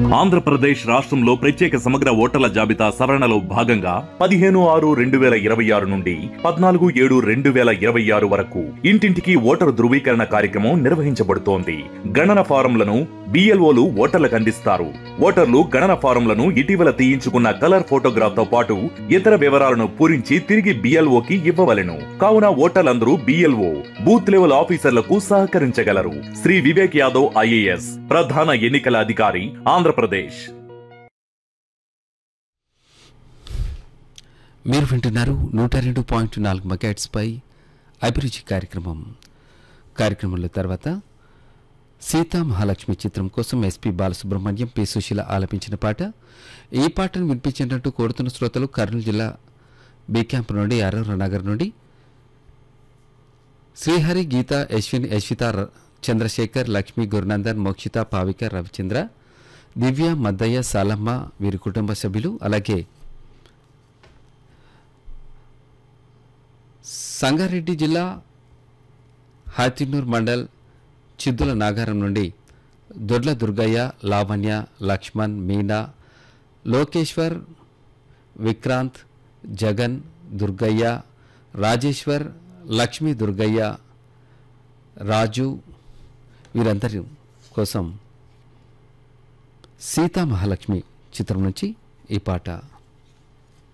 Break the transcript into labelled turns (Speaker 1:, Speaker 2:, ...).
Speaker 1: ఆంధ్రప్రదేశ్ రాష్ట్రంలో ప్రత్యేక సమగ్ర ఓటర్ల జాబితా సవరణలో భాగంగా పదిహేను ఆరు రెండు వేల ఇరవై ఆరు నుండి పద్నాలుగు ఏడు రెండు వేల ఇరవై ఆరు వరకు ఇంటింటికి ఓటరు ధృవీకరణ కార్యక్రమం నిర్వహించబడుతోంది గణన ఫారంలను బిఎల్ఓలు ఓటర్లకు అందిస్తారు ఓటర్లు గణన ఫారంలను ఇటీవల తీయించుకున్న కలర్ ఫోటోగ్రాఫ్ తో పాటు ఇతర వివరాలను పూరించి తిరిగి బిఎల్ఓకి ఇవ్వవలెను కావున ఓటర్లందరూ బిఎల్ఓ బూత్ లెవెల్ ఆఫీసర్లకు సహకరించగలరు శ్రీ వివేక్ యాదవ్ ఐఏఎస్ ప్రధాన ఎన్నికల అధికారి ఆంధ్రప్రదేశ్
Speaker 2: మీరు వింటున్నారు నూట రెండు పాయింట్ నాలుగు మెగాట్స్పై అభిరుచి కార్యక్రమం కార్యక్రమంలో తర్వాత సీతా మహాలక్ష్మి చిత్రం కోసం ఎస్పి బాలసుబ్రహ్మణ్యం పి సుశీల ఆలపించిన పాట ఈ పాటను వినిపించినట్టు కోరుతున్న శ్రోతలు కర్నూలు జిల్లా బి క్యాంప్ నుండి అరవర నగర్ నుండి శ్రీహరి గీత యశ్విన్ యశ్విత ర- చంద్రశేఖర్ లక్ష్మి గురునందన్ మోక్షిత పావిక రవిచంద్ర దివ్య మద్దయ్య సాలమ్మ వీరి కుటుంబ సభ్యులు అలాగే సంగారెడ్డి జిల్లా హాతినూర్ మండల్ చిద్దుల నాగారం నుండి దొడ్ల దుర్గయ్య లావణ్య లక్ష్మణ్ మీనా లోకేశ్వర్ విక్రాంత్ జగన్ దుర్గయ్య రాజేశ్వర్ లక్ష్మీ దుర్గయ్య రాజు వీరందరి కోసం సీతా మహాలక్ష్మి చిత్రం నుంచి ఈ పాట